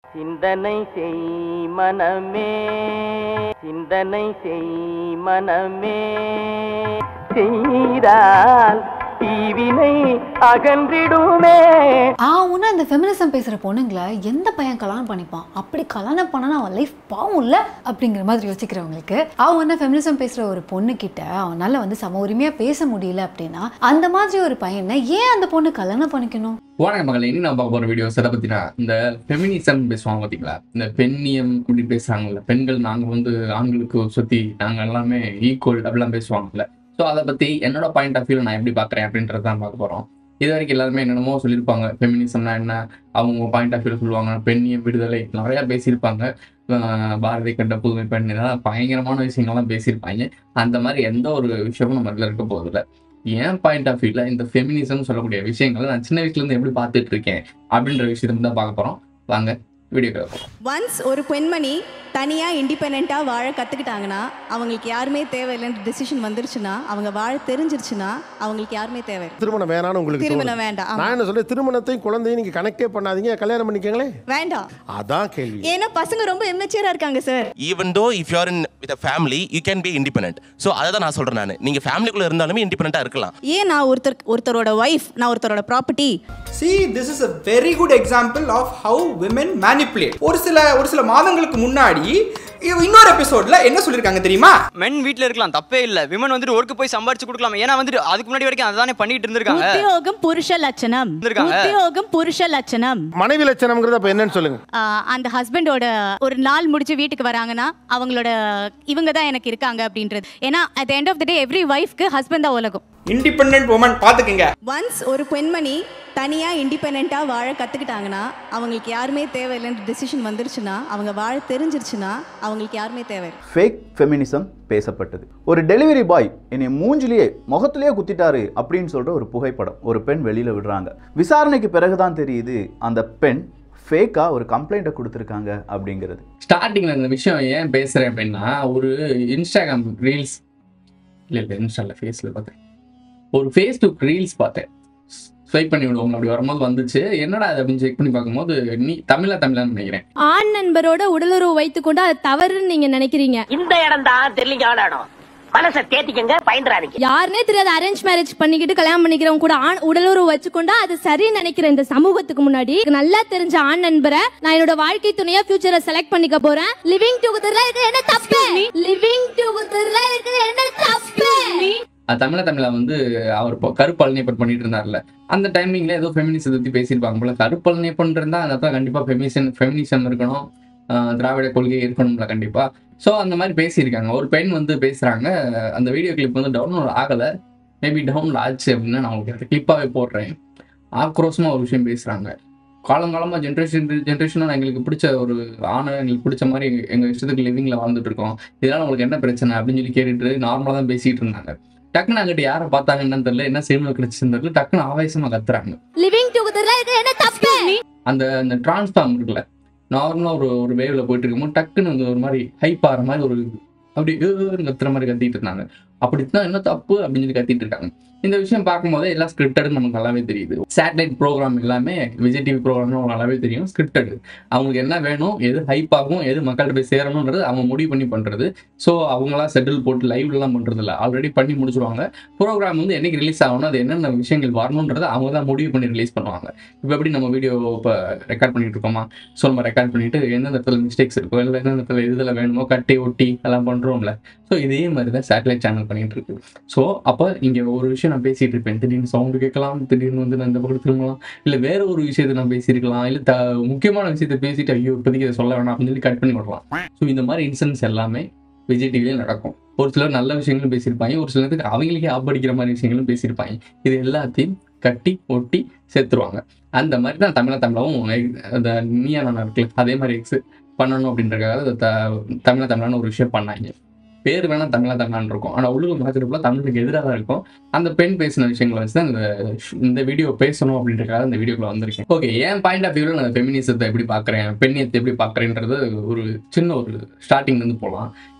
சிந்தனை செய் மனமே சிந்தனை செய் மனமே செய்தால் தீவினை அகன்றிடுமே ஆவுன்னா இந்த ஃபெமினிசம் பேசுகிற பொண்ணுங்களை எந்த பையன் கல்யாணம் பண்ணிப்பான் அப்படி கல்யாணம் பண்ணனா அவன் லைஃப் பாவம் இல்லை அப்படிங்கிற மாதிரி யோசிக்கிறவங்களுக்கு அவன் வந்து ஃபெமினிசம் பேசுகிற ஒரு பொண்ணு கிட்ட அவனால வந்து சம உரிமையாக பேச முடியல அப்படின்னா அந்த மாதிரி ஒரு பையனை ஏன் அந்த பொண்ணு கல்யாணம் பண்ணிக்கணும் வணக்கம் மகளே இனி நம்ம பார்க்க போற வீடியோஸ் எதை பத்தினா இந்த ஃபெமினிசம் பேசுவாங்க பாத்தீங்களா இந்த பெண்ணியம் இப்படி பேசுறாங்கல்ல பெண்கள் நாங்க வந்து ஆண்களுக்கு சுத்தி நாங்க எல்லாமே ஈக்குவல் அப்படிலாம் பேசுவாங்கல்ல ஸோ அதை பத்தி என்னோட பாயிண்ட் ஆஃப் வியூல நான் எப்படி பாக்குறேன் அப்படின்றத தான் பார்க்க போறோம் இது வரைக்கும் எல்லாருமே என்னென்னமோ சொல்லியிருப்பாங்க ஃபெமினிசம்னா என்ன அவங்க பாயிண்ட் ஆஃப் வியூல சொல்லுவாங்க பெண்ணியம் விடுதலை நிறைய பேசியிருப்பாங்க ஆஹ் பாரதி கண்ட புதுமை பெண் இதெல்லாம் பயங்கரமான விஷயங்கள்லாம் பேசியிருப்பாங்க அந்த மாதிரி எந்த ஒரு விஷயமும் நம்ம இதுல இருக்க போதில்லை என் பாயிண்ட் ஆஃப் வியூல இந்த ஃபெமினிசம் சொல்லக்கூடிய விஷயங்களை நான் சின்ன வயசுல இருந்து எப்படி பார்த்துட்டு இருக்கேன் அப்படின்ற விஷயத்தை தான் பார்க்க போறோம் வாங்க வீடியோ போகிறோம் ஒன்ஸ் ஒரு பெண்மணி தனியாக இண்டிபெண்ட்டாக வாழ கற்றுக்கிட்டாங்கன்னா அவங்களுக்கு யாருமே தேவையில்லைன்ற டிசிஷன் வந்துருச்சுன்னா அவங்க வாழ தெரிஞ்சிருச்சுன்னா அவங்களுக்கு யாருமே தேவை திருமணம் வேணாம்னு உங்களுக்கு திருமணம் தோணுது. வேண்டாம் ஆமா. நான் என்ன சொல்றேன் திருமணத்தையும் குழந்தையும் நீங்க கணக்கே பண்ணாதீங்க கல்யாணம் பண்ணிக்கங்களே வேண்டாம் அதான் கேள்வி ஏன்னா பசங்க ரொம்ப இம்மெச்சூரா இருக்காங்க sir even though if you are in with a family you can be independent so அதை தான் நான் சொல்கிறேன் நான் நீங்கள் ஃபேமிலிக்குள்ளே இருந்தாலுமே இண்டிபெண்ட்டாக இருக்கலாம் ஏன் நான் ஒருத்தர் ஒருத்தரோட ஒய்ஃப் நான் ஒருத்தரோட property See, this is a very good example of how women manipulate. ஒரு சில ஒரு சில மாதங்களுக்கு முன்னாடி இ- இன்னொரு எபிசோட்ல என்ன சொல்லிருக்காங்க தெரியுமா மென் வீட்ல இருக்கலாம் தப்பே இல்ல விமன் வந்துட்டு ஒர்க்கு போய் சம்பாரிச்சு கொடுக்கலாம் ஏன்னா வந்துட்டு அதுக்கு முன்னாடி வரைக்கும் அதானே பண்ணிட்டு இருந்திருக்காங்க உத்தியோகம் புருஷ லட்சணம் இருந்திருக்காங்க. உத்தியோகம் புருஷ லட்சணம் மனைவி லட்சணம்ங்கிறது அப்ப என்னன்னு சொல்லுங்க ஆஹ் அந்த ஹஸ்பண்டோட ஒரு நாள் முடிச்சு வீட்டுக்கு வராங்கன்னா அவங்களோட இவங்க தான் எனக்கு இருக்காங்க அப்படின்றது ஏன்னா at end of the day every ஒய்ஃப்க்கு ஹஸ்பண்ட் தான் உலகம் இண்டிபெண்டன்ட் உமன் பாத்துக்கங்க ஒன்ஸ் ஒரு பெண்மணி தனியாக இண்டிபெண்ட்டாக வாழ கற்றுக்கிட்டாங்கன்னா அவங்களுக்கு யாருமே தேவையில்லைன்ற டிசிஷன் வந்துருச்சுன்னா அவங்க வாழ தெரிஞ்சிருச்சுன்னா அவங்களுக்கு யாருமே தேவை ஃபேக் ஃபெமினிசம் பேசப்பட்டது ஒரு டெலிவரி பாய் என்னை மூஞ்சிலேயே முகத்திலேயே குத்திட்டாரு அப்படின்னு சொல்ற ஒரு புகைப்படம் ஒரு பெண் வெளியில விடுறாங்க விசாரணைக்கு பிறகுதான் தெரியுது அந்த பெண் ஃபேக்கா ஒரு கம்ப்ளைண்ட்டை கொடுத்துருக்காங்க அப்படிங்கிறது ஸ்டார்டிங்ல இந்த விஷயம் ஏன் பேசுறேன் அப்படின்னா ஒரு இன்ஸ்டாகிராம் ரீல்ஸ் இல்ல இல்ல இன்ஸ்டால ஃபேஸ்ல பார்த்தேன் ஒரு ஃபேஸ்புக் ரீல்ஸ் பார்த்தேன் ஸ்வைப் பண்ணி விடுவோம் அப்படி வரும்போது வந்துச்சு என்னடா அது அப்படின்னு செக் பண்ணி பார்க்கும்போது நீ தமிழா தமிழான்னு நினைக்கிறேன் ஆண் நண்பரோட உடலுறவு வைத்துக்கொண்டு அது தவறுன்னு நீங்க நினைக்கிறீங்க இந்த இடம் தான் தெரியலீங்க இடம் மனசை தேத்திக்கங்க பயந்துறாதீங்க யாருனே தெரியாத அரேஞ்ச் மேரேஜ் பண்ணிக்கிட்டு கல்யாணம் பண்ணிக்கிறவங்க கூட ஆண் உடலுறவு வச்சுக்கொண்டா அது சரின்னு நினைக்கிற இந்த சமூகத்துக்கு முன்னாடி எனக்கு நல்லா தெரிஞ்ச ஆண் நண்பரை நான் என்னோட வாழ்க்கை துணையா ஃபியூச்சரை செலக்ட் பண்ணிக்க போறேன் லிவிங் டுகெதர்ல இருக்க என்ன தப்பு லிவிங் டுகெதர்ல இருக்க என்ன தப்பு அது தமிழா தமிழா வந்து அவர் இப்போ கருப்பழனியப்பன் பண்ணிட்டு இருந்தார்ல அந்த டைமிங்ல ஏதோ ஃபெமினிசத்தை பத்தி பேசியிருப்பாங்க போல கருப்பழனியப்பன் இருந்தா அந்த இடத்துல கண்டிப்பா ஃபெமினிசன் ஃபெமினிசம் இருக்கணும் ஆஹ் திராவிட கொள்கை இருக்கணும்ல கண்டிப்பா ஸோ அந்த மாதிரி பேசியிருக்காங்க ஒரு பெண் வந்து பேசுறாங்க அந்த வீடியோ கிளிப் வந்து டவுன்லோட் ஆகலை மேபி டவுன்லோட் ஆச்சு அப்படின்னா நான் உங்களுக்கு அந்த கிளிப்பாகவே போடுறேன் ஆக்ரோஷமா ஒரு விஷயம் பேசுறாங்க காலங்காலமா ஜென்ரேஷன் ஜென்ரேஷனாக எங்களுக்கு பிடிச்ச ஒரு ஆணை எங்களுக்கு பிடிச்ச மாதிரி எங்க இஷ்டத்துக்கு லிவிங்ல வாழ்ந்துட்டு இருக்கோம் இதனால உங்களுக்கு என்ன பிரச்சனை அப்படின்னு சொல்லி கேட்டுட்டு நார்மலா தான் பேசிட்டு இருந்தாங்க டக்குன்னு அங்கிட்ட யாரை பார்த்தாங்க என்னன்னு தெரியல என்ன சினிமா கிடைச்சுன்னு தெரியல டக்குன்னு ஆவேசமா கத்துறாங்க லிவிங் டுகெதர்ல இருக்க என்ன தப்பு அந்த அந்த டிரான்ஸ்ஃபார்ம் இருக்குல்ல நார்மலா ஒரு ஒரு வேவ்ல போயிட்டு இருக்கும்போது டக்குன்னு வந்து ஒரு மாதிரி ஹைப் ஆகிற மாதிரி ஒரு அப்படி ஏன்னு கத்துற மாதிரி கத்திட்டு இருந்தாங்க அப்படித்தான் என்ன தப்பு அப்படின்னு சொல்லி கத்திட்டு இருக்காங்க இந்த விஷயம் பார்க்கும்போது எல்லாம் ஸ்கிரிப்டட் நமக்கு நல்லாவே தெரியுது சேட்டலைட் ப்ரோக்ராம் எல்லாமே விஜய் டிவி ப்ரோக்ராம் நல்லாவே தெரியும் ஸ்கிரிப்டட் அவங்களுக்கு என்ன வேணும் எது ஹைப் ஆகும் எது மக்கள்கிட்ட போய் சேரணுன்றது அவங்க முடிவு பண்ணி பண்றது ஸோ அவங்களா செட்டில் போட்டு லைவ்லாம் பண்றது இல்லை ஆல்ரெடி பண்ணி முடிச்சிருவாங்க ப்ரோக்ராம் வந்து என்னைக்கு ரிலீஸ் ஆகணும் அது என்னென்ன விஷயங்கள் வரணுன்றதை அவங்க தான் முடிவு பண்ணி ரிலீஸ் பண்ணுவாங்க இப்போ எப்படி நம்ம வீடியோ இப்போ ரெக்கார்ட் பண்ணிட்டு இருக்கோமா ஸோ நம்ம ரெக்கார்ட் பண்ணிட்டு எந்தெந்த இடத்துல மிஸ்டேக்ஸ் இருக்கோ இல்லை எந்தெந்த இடத்துல இதில் வேணுமோ கட்டி ஒட்டி எல்லாம் பண்றோம்ல ஸோ இதே மாதிரி தான் சேட்டலைட் சேனல் பண்ணிட்டு இருக்கு ஸோ அப்போ இங்கே ஒரு விஷயம் நான் பேசிட்டு இருப்பேன் திடீர்னு சவுண்டு கேட்கலாம் திடீர்னு வந்து நான் இந்த பக்கம் திரும்பலாம் இல்லை வேற ஒரு விஷயத்தை நான் பேசியிருக்கலாம் இல்லை த முக்கியமான விஷயத்தை பேசிட்டு ஐயோ இப்போதைக்கு இதை சொல்ல வேணாம் அப்படின்னு சொல்லி கட் பண்ணி விடலாம் ஸோ இந்த மாதிரி இன்சிடென்ட்ஸ் எல்லாமே விஜய் டிவிலே நடக்கும் ஒரு சிலர் நல்ல விஷயங்களும் பேசியிருப்பாங்க ஒரு சிலருக்கு அவங்களுக்கே ஆப்படிக்கிற மாதிரி விஷயங்களும் பேசியிருப்பாங்க இது எல்லாத்தையும் கட்டி ஒட்டி சேர்த்துருவாங்க அந்த மாதிரி தான் தமிழா தமிழாவும் அந்த நீயா நான் இருக்குல்ல அதே மாதிரி எக்ஸ் பண்ணணும் அப்படின்றக்காக அதை த- தமிழா தமிழான்னு ஒரு விஷயம் பண்ணாங்க பேர் வேணா தமிழா தமிழான்னு இருக்கும் ஆனால் உள்ளூர் நடக்கிறப்பல தமிழுக்கு எதிராக தான் இருக்கும் அந்த பெண் பேசின விஷயங்களை வச்சு தான் இந்த இந்த வீடியோ பேசணும் அப்படின்றக்காக இந்த வீடியோக்குள்ள வந்திருக்கேன் ஓகே என் பாயிண்ட் ஆஃப் வியூவில் நான் ஃபெமினிசத்தை எப்படி பார்க்குறேன் பெண்ணியத்தை எப்படி பார்க்குறேன்றது ஒரு சின்ன ஒரு ஸ்டார்டிங்ல இருந்து போகலாம்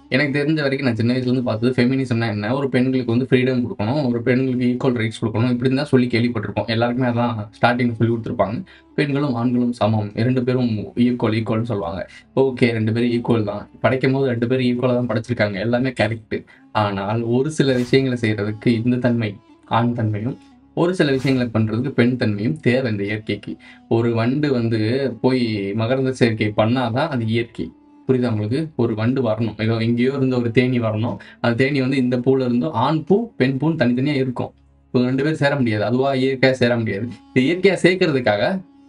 எனக்கு தெரிஞ்ச வரைக்கும் நான் சின்ன வயசுலேருந்து பார்த்தது ஃபெமினிசம்னா என்ன ஒரு பெண்களுக்கு வந்து ஃப்ரீடம் கொடுக்கணும் ஒரு பெண்களுக்கு ஈக்குவல் ரைட்ஸ் கொடுக்கணும் இப்படி தான் சொல்லி கேள்விப்பட்டிருப்போம் எல்லாருக்குமே அதான் ஸ்டார்டிங் சொல்லி கொடுத்துருப்பாங்க பெண்களும் ஆண்களும் சமம் ரெண்டு பேரும் ஈக்குவல் ஈக்குவல்னு சொல்லுவாங்க ஓகே ரெண்டு பேரும் ஈக்குவல் தான் படைக்கும் போது ரெண்டு பேரும் ஈக்குவலாக தான் படைச்சிருக்காங்க எல்லாமே கரெக்ட் ஆனால் ஒரு சில விஷயங்களை செய்யறதுக்கு இந்த தன்மை ஆண் தன்மையும் ஒரு சில விஷயங்களை பண்றதுக்கு பெண் தன்மையும் தேவை இந்த இயற்கைக்கு ஒரு வண்டு வந்து போய் மகரந்த சேர்க்கை பண்ணாதான் அது இயற்கை புரியுதா உங்களுக்கு ஒரு வண்டு வரணும் ஏதோ எங்கேயோ இருந்து ஒரு தேனி வரணும் அந்த தேனி வந்து இந்த பூல இருந்தோ ஆண் பூ பெண் பூன்னு தனித்தனியா இருக்கும் இப்போ ரெண்டு பேரும் சேர முடியாது அதுவா இயற்கையா சேர முடியாது இது இயற்கையா சேர்க்கறதுக்காக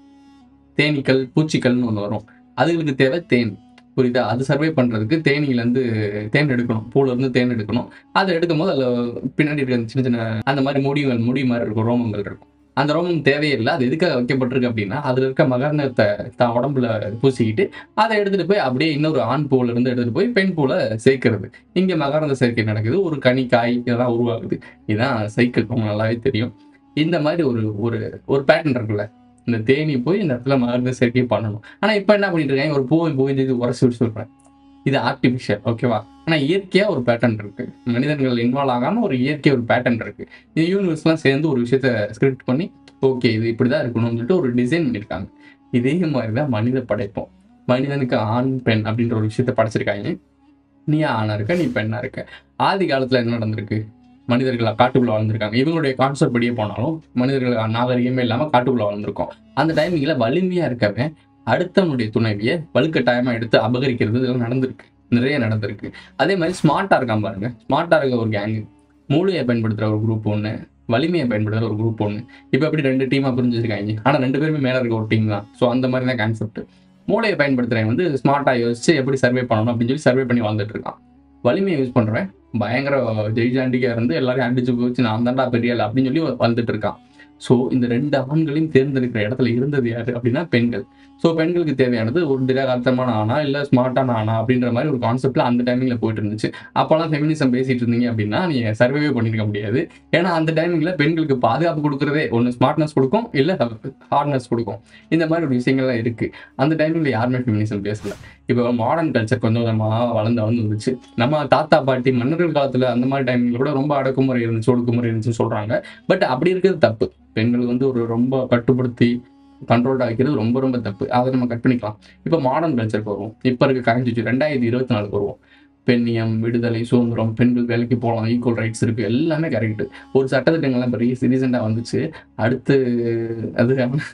தேனீக்கள் பூச்சிக்கள்னு ஒன்று வரும் அதுகளுக்கு தேவை தேன் புரியுதா அது சர்வே பண்றதுக்கு தேனியிலேருந்து தேன் எடுக்கணும் பூல இருந்து தேன் எடுக்கணும் அதை எடுக்கும் போது அதில் பின்னாடி இருக்க சின்ன சின்ன அந்த மாதிரி முடிவுகள் முடி மாதிரி இருக்கும் ரோமங்கள் இருக்கும் அந்த ரோமம் தேவையில்லை அது எதுக்காக வைக்கப்பட்டிருக்கு அப்படின்னா அதில் இருக்க மகரந்தத்தை தான் உடம்புல பூசிக்கிட்டு அதை எடுத்துட்டு போய் அப்படியே இன்னொரு ஆண் பூல இருந்து எடுத்துட்டு போய் பெண் பூல சேர்க்கிறது இங்க மகரந்த சேர்க்கை நடக்குது ஒரு கனி காய் இதெல்லாம் உருவாகுது இதுதான் சைக்கிள் உங்களுக்கு நல்லாவே தெரியும் இந்த மாதிரி ஒரு ஒரு ஒரு பேட்டர்ன் இருக்குல்ல இந்த தேனி போய் இந்த இடத்துல மகரந்த சேர்க்கை பண்ணணும் ஆனா இப்ப என்ன பண்ணிட்டு இருக்காங்க ஒரு பூவை பூவை இது உரசி விட்டு சொல்றேன் இது ஆர்டிபிஷியல் ஓகேவா ஆனா இயற்கையா ஒரு பேட்டர்ன் இருக்கு மனிதர்கள் இன்வால்வ் ஆகாம ஒரு இயற்கை ஒரு பேட்டர்ன் இருக்கு இந்த யூனிவர்ஸ்லாம் சேர்ந்து ஒரு விஷயத்த ஸ்கிரிப்ட் பண்ணி ஓகே இது இப்படிதான் இருக்கணும்னு சொல்லிட்டு ஒரு டிசைன் பண்ணியிருக்காங்க இதே மாதிரி தான் மனித படைப்போம் மனிதனுக்கு ஆண் பெண் அப்படின்ற ஒரு விஷயத்த படைச்சிருக்காங்க நீ ஆணா இருக்க நீ பெண்ணா இருக்க ஆதி காலத்துல என்ன நடந்திருக்கு மனிதர்கள் காட்டுக்குள்ள வாழ்ந்திருக்காங்க இவங்களுடைய கான்செப்ட் படியே போனாலும் மனிதர்கள் நாகரிகமே இல்லாம காட்டுக்குள்ள வாழ்ந்திருக்கோம் அந்த டைமிங்ல வலிமையா இருக்கவன் அடுத்தவனுடைய துணைவியை வலுக்கட்டாயமா எடுத்து அபகரிக்கிறது இதெல்லாம் நடந்திருக்கு நிறைய நடந்திருக்கு அதே மாதிரி ஸ்மார்ட்டா இருக்கான் பாருங்க ஸ்மார்ட்டா இருக்க ஒரு கேங்கு மூளையை பயன்படுத்துற ஒரு குரூப் ஒன்று வலிமையை பயன்படுத்துற ஒரு குரூப் ஒன்று இப்போ எப்படி ரெண்டு டீமாக பிரிஞ்சிருக்காங்க ஆனால் ரெண்டு பேருமே மேலே இருக்க ஒரு டீம் தான் ஸோ அந்த மாதிரி தான் கான்செப்ட் மூளையை பயன்படுத்துறவன் வந்து ஸ்மார்ட்டாக யோசிச்சு எப்படி சர்வே பண்ணணும் அப்படின்னு சொல்லி சர்வே பண்ணி வாழ்ந்துட்டு இருக்கான் வலிமையை யூஸ் பண்ணுறவன் பயங்கர ஜெய்ஜாண்டிக்காக இருந்து எல்லாரையும் அடிச்சு போச்சு நான் தாண்டா பெரிய ஆளு அப்படின்னு சொல்லி வாழ்ந்துட்டு இருக்கான் ஸோ இந்த ரெண்டு ஆண்களையும் தேர்ந்தெடுக்கிற இடத்துல இருந்தது யாரு அப்படின்னா பெண்கள் ஸோ பெண்களுக்கு தேவையானது ஒரு திடகாத்தமான ஆனா இல்லை ஸ்மார்ட்டான ஆனா அப்படின்ற மாதிரி ஒரு கான்செப்ட்ல அந்த டைமிங்ல போயிட்டு இருந்துச்சு அப்போல்லாம் ஃபெமினிசம் பேசிட்டு இருந்தீங்க அப்படின்னா நீங்க சர்வே பண்ணிருக்க முடியாது ஏன்னா அந்த டைமிங்ல பெண்களுக்கு பாதுகாப்பு கொடுக்குறதே ஒன்று ஸ்மார்ட்னஸ் கொடுக்கும் இல்லை ஹார்ட்னஸ் கொடுக்கும் இந்த மாதிரி ஒரு விஷயங்கள்லாம் இருக்கு அந்த டைமிங்ல யாருமே ஃபெமினிசம் பேசல இப்போ மாடர்ன் கல்ச்சர் கொஞ்சம் கொஞ்சமாக வளர்ந்து வந்து வந்துச்சு நம்ம தாத்தா பாட்டி மன்னர்கள் காலத்துல அந்த மாதிரி டைமிங்ல கூட ரொம்ப அடக்குமுறை இருந்துச்சு ஒடுக்குமுறை இருந்துச்சுன்னு சொல்றாங்க பட் அப்படி இருக்கிறது தப்பு பெண்கள் வந்து ஒரு ரொம்ப கட்டுப்படுத்தி கண்ட்ரோல்டாக வைக்கிறது ரொம்ப ரொம்ப தப்பு அதை நம்ம கட் பண்ணிக்கலாம் இப்போ மாடர்ன் கல்ச்சருக்கு வருவோம் இப்போ இருக்க கரண்ட் ரெண்டாயிரத்தி இருபத்தி நாலுக்கு வருவோம் பெண்ணியம் விடுதலை சுதந்திரம் பெண்கள் வேலைக்கு போகலாம் ஈக்குவல் ரைட்ஸ் இருக்கு எல்லாமே கரெக்ட் ஒரு சட்டத்திட்டங்கள்லாம் இப்போ ரீஸ் ரீசெண்டாக வந்துச்சு அடுத்து அது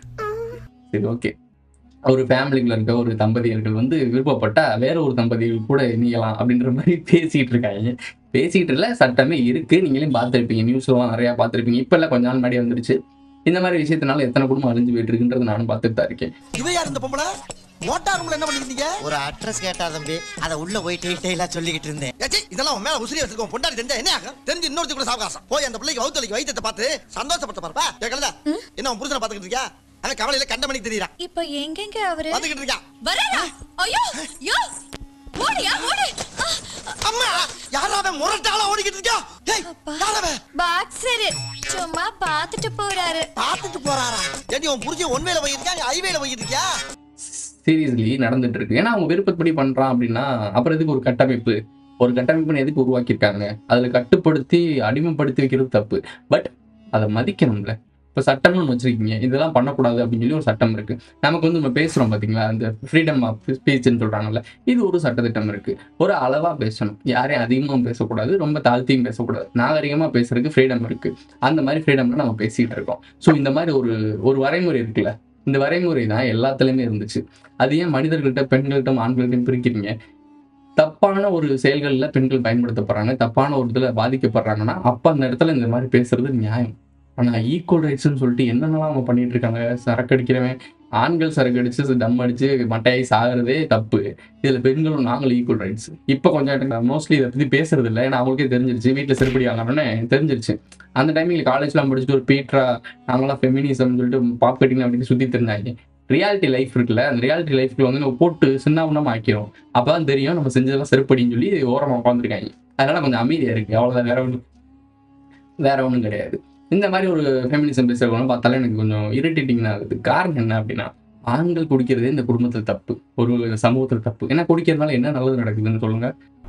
சரி ஓகே ஒரு ஃபேமிலிக்குள்ள இருக்க ஒரு தம்பதியர்கள் வந்து விருப்பப்பட்டா வேற ஒரு தம்பதிகள் கூட இணையலாம் அப்படின்ற மாதிரி பேசிட்டு இருக்காங்க பேசிட்டு இல்ல சட்டமே இருக்கு நீங்களும் பார்த்துருப்பீங்க நியூஸ்லாம் நிறைய பார்த்துருப்பீங்க இப்ப எல்லாம் கொஞ்ச நாள் முன்னாடி வந்துருச்சு இந்த மாதிரி விஷயத்தினால எத்தனை குடும்பம் அழிஞ்சு போயிட்டு இருக்குன்றது நானும் பார்த்துட்டு தான் இருக்கேன் இவையா இருந்த பொம்பளை மோட்டார் ரூம்ல என்ன பண்ணிருந்தீங்க ஒரு அட்ரஸ் கேட்டா தம்பி அத உள்ள போய் டீடைலா சொல்லிக்கிட்டு இருந்தேன் ஏச்சி இதெல்லாம் உன் மேல உசிரி வச்சிருக்கோம் பொண்டாடி தெரிஞ்சா என்ன ஆகும் தெரிஞ்சு இன்னொருத்தி கூட சாவகாசம் போய் அந்த பிள்ளைக்கு வவுத்தலிக்கு வைத்தியத்தை பார்த்து சந்தோஷப்பட்ட பாருப்பா கேட்கல என்ன உன் புருஷனை பாத்துக்கிட்டு இருக்கியா அவன் கவலையில கண்ட மணிக்கு தெரியறான் இப்ப எங்கெங்க அவரு வந்துகிட்டு இருக்கான் வரடா ஐயோ யோ ஓடியா ஓடு அம்மா யாரா அவன் முரட்டால ஓடிக்கிட்டு இருக்கா ஏய் யார் அவன் பாக்ஸர் சும்மா பாத்துட்டு போறாரு பாத்துட்டு போறாரா ஏடி உன் புருஷன் ஒன் வேல போயிட்டு இருக்கியா நீ ஐ வேல போயிட்டு இருக்கியா சீரியஸ்லி நடந்துட்டு இருக்கு ஏன்னா அவங்க விருப்பப்படி பண்றான் அப்படின்னா அப்புறம் எதுக்கு ஒரு கட்டமைப்பு ஒரு கட்டமைப்புன்னு எதுக்கு உருவாக்கியிருக்காங்க அதுல கட்டுப்படுத்தி அடிமைப்படுத்தி வைக்கிறது தப்பு பட் அதை மதிக்கணும்ல இப்போ சட்டம்னு ஒன்று வச்சிருக்கீங்க இதெல்லாம் பண்ணக்கூடாது அப்படின்னு சொல்லி ஒரு சட்டம் இருக்கு நமக்கு வந்து நம்ம பேசுறோம் பாத்தீங்களா அந்த ஃப்ரீடம் ஆஃப் ஸ்பீச்னு சொல்றாங்கல்ல இது ஒரு சட்டத்திட்டம் இருக்கு ஒரு அளவா பேசணும் யாரையும் அதிகமாகவும் பேசக்கூடாது ரொம்ப தாழ்த்தியும் பேசக்கூடாது நாகரிகமா பேசுறதுக்கு ஃப்ரீடம் இருக்கு அந்த மாதிரி ஃப்ரீடம்ல நம்ம பேசிட்டு இருக்கோம் ஸோ இந்த மாதிரி ஒரு ஒரு வரைமுறை இருக்குல்ல இந்த வரைமுறை தான் எல்லாத்துலயுமே இருந்துச்சு அது ஏன் மனிதர்கள்ட்ட பெண்கள்கிட்ட ஆண்கள்கிட்டையும் பிரிக்கிறீங்க தப்பான ஒரு செயல்களில் பெண்கள் பயன்படுத்தப்படுறாங்க தப்பான ஒரு இதில் பாதிக்கப்படுறாங்கன்னா அப்போ அந்த இடத்துல இந்த மாதிரி பேசுறது நியாயம் ஆனால் ஈக்குவல் ரைட்ஸ்னு சொல்லிட்டு என்னென்னலாம் அவங்க பண்ணிட்டு இருக்காங்க சரக்கு அடிக்கிறவன் ஆண்கள் சரக்கு அடிச்சு டம் அடிச்சு மட்டையாகி சாகிறதே தப்பு இதில் பெண்களும் நாங்களும் ஈக்குவல் ரைட்ஸ் இப்போ கொஞ்சம் மோஸ்ட்லி இதை பற்றி பேசுறது இல்லை ஏன்னா அவங்களுக்கே தெரிஞ்சிருச்சு வீட்டில் செருப்படி வாங்கணும்னு தெரிஞ்சிருச்சு அந்த டைமில் காலேஜ்லாம் படிச்சுட்டு ஒரு பீட்ரா நாங்களாம் ஃபெமினிசம் சொல்லிட்டு பாப் கட்டிங் அப்படின்னு சுற்றி தெரிஞ்சாங்க ரியாலிட்டி லைஃப் இருக்குல்ல அந்த ரியாலிட்டி லைஃப்ல வந்து நம்ம போட்டு சின்ன உண்ணமா ஆக்கிறோம் அப்பதான் தெரியும் நம்ம செஞ்சதெல்லாம் செருப்படின்னு சொல்லி ஓரமா உட்காந்துருக்காங்க அதனால கொஞ்சம் அமைதியா இருக்கு அவ்வளவுதான் வேற ஒன்றும் வேற ஒன்றும் கிடையாது இந்த மாதிரி ஒரு ஃபெமினிசம் பேசுறவங்க பார்த்தாலே எனக்கு கொஞ்சம் இரிட்டேட்டிங் ஆகுது காரணம் என்ன அப்படின்னா ஆண்கள் குடிக்கிறதே இந்த குடும்பத்துல தப்பு ஒரு சமூகத்துல தப்பு ஏன்னா குடிக்கிறதுனால என்ன நல்லது நடக்குதுன்னு சொல்லுங்க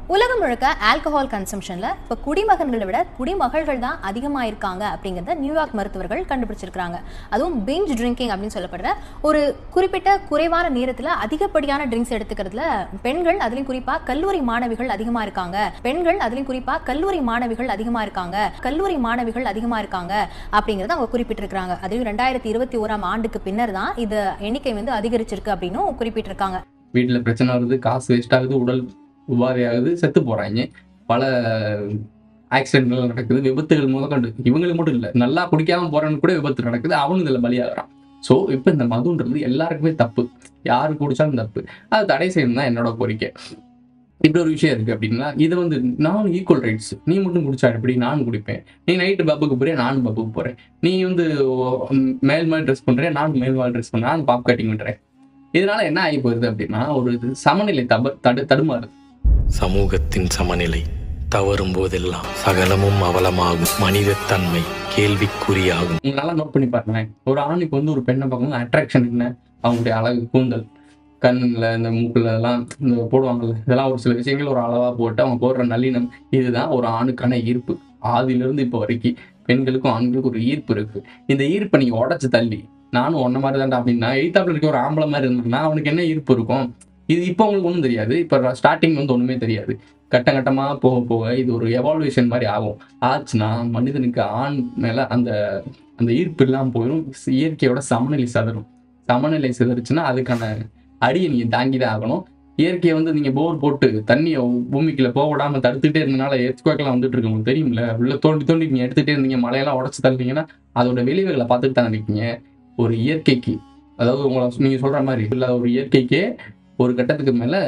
உலகம் முழுக்க ஆல்கஹால் கன்சம்ஷன்ல இப்போ குடிமகன்களை விட குடிமகள்கள் தான் அதிகமாக இருக்காங்க அப்படிங்கிறத நியூயார்க் மருத்துவர்கள் கண்டுபிடிச்சிருக்காங்க அதுவும் பிஞ்ச் ட்ரிங்கிங் அப்படின்னு சொல்லப்படுற ஒரு குறிப்பிட்ட குறைவான நேரத்தில் அதிகப்படியான ட்ரிங்க்ஸ் எடுத்துக்கிறதுல பெண்கள் அதுலயும் குறிப்பாக கல்லூரி மாணவிகள் அதிகமாக இருக்காங்க பெண்கள் அதுலயும் குறிப்பாக கல்லூரி மாணவிகள் அதிகமாக இருக்காங்க கல்லூரி மாணவிகள் அதிகமாக இருக்காங்க அப்படிங்கிறத அவங்க குறிப்பிட்டிருக்காங்க அதுவும் ரெண்டாயிரத்தி இருபத்தி ஓராம் ஆண்டுக்கு பின்னர் தான் இது எண்ணிக்கை வந்து அதிகரிச்சிருக்கு அப்படின்னும் குறிப்பிட்டிருக்காங்க வீட்டில் பிரச்சனை வருது காசு வேஸ்ட் ஆகுது உடல் உபாதை ஆகுது செத்து போகிறாங்க பல ஆக்சிடென்ட்கள் நடக்குது விபத்துகள் முதற்கொண்டு இவங்களுக்கு மட்டும் இல்லை நல்லா குடிக்காம போறவனுக்கு கூட விபத்து நடக்குது அவனும் இதில் பலியாகிறான் ஸோ இப்போ இந்த மதுன்றது எல்லாருக்குமே தப்பு யாரு குடிச்சாலும் தப்பு அது தடை செய்யணும் தான் என்னோட கோரிக்கை இப்படி ஒரு விஷயம் இருக்கு அப்படின்னா இது வந்து நான் ஈக்குவல் ரைட்ஸ் நீ மட்டும் குடிச்சா எப்படி நானும் குடிப்பேன் நீ நைட்டு பப்புக்கு போறியா நானும் பப்புக்கு போறேன் நீ வந்து உம், மேல் மேல் ட்ரெஸ் பண்றியா நானும் மேல் மேல் ட்ரெஸ் பண்றேன் நானும் பாப் கட்டிங் பண்றேன் இதனால என்ன ஆகி போகுது அப்படின்னா ஒரு இது சமநிலை தப தடு தடுமாறுது சமூகத்தின் சமநிலை தவறும் போதெல்லாம் சகலமும் அவலமாகும் மனிதத்தன்மை கேள்விக்குறியாகும் நீங்க நல்லா நோட் பண்ணி பாருங்களேன் ஒரு ஆணுக்கு வந்து ஒரு பெண்ணை பார்க்கும்போது அட்ராக்ஷன் என்ன அவங்களுடைய அழகு கூந்தல் கண்ணில் இந்த மூக்குல எல்லாம் இந்த போடுவாங்கல்ல இதெல்லாம் ஒரு சில விஷயங்கள் ஒரு அளவா போட்டு அவங்க போடுற நல்லினம் இதுதான் ஒரு ஆணுக்கான ஈர்ப்பு ஆதியிலிருந்து இப்போ வரைக்கும் பெண்களுக்கும் ஆண்களுக்கும் ஒரு ஈர்ப்பு இருக்கு இந்த ஈர்ப்பை நீங்க உடச்சு தள்ளி நானும் ஒன்ன மாதிரி தான்டா அப்படின்னா எய்த்தாப்புல இருக்க ஒரு ஆம்பளை மாதிரி இருந்தாங்கன்னா அவனுக்கு என்ன ஈர்ப்பு இருக்கும் இது இப்போ உங்களுக்கு ஒன்றும் தெரியாது இப்போ ஸ்டார்டிங் வந்து ஒன்றுமே தெரியாது கட்டம் கட்டமா போக போக இது ஒரு எவால்வேஷன் மாதிரி ஆகும் ஆச்சுன்னா மனிதனுக்கு ஆண் மேல அந்த அந்த ஈர்ப்பு இல்லாமல் போயிடும் இயற்கையோட சமநிலை சதறும் சமநிலை சிதறுச்சுன்னா அதுக்கான அடியை நீங்க தாங்கி தான் ஆகணும் இயற்கையை வந்து நீங்க போர் போட்டு தண்ணியை பூமிக்குள்ள போக விடாம தடுத்துட்டே இருந்தனால எர்த்குவேக்கெல்லாம் வந்துட்டு இருக்கு உங்களுக்கு தெரியும்ல உள்ள தோண்டி தோண்டி நீங்க எடுத்துட்டே இருந்தீங்க மலையெல்லாம் உடச்சு தள்ளினீங்கன்னா அதோட விளைவுகளை பார்த்துட்டு தான் இருக்கீங்க ஒரு இயற்கைக்கு அதாவது உங்களை நீங்க சொல்ற மாதிரி இல்லாத ஒரு இயற்கைக்கே ஒரு கட்டத்துக்கு மேல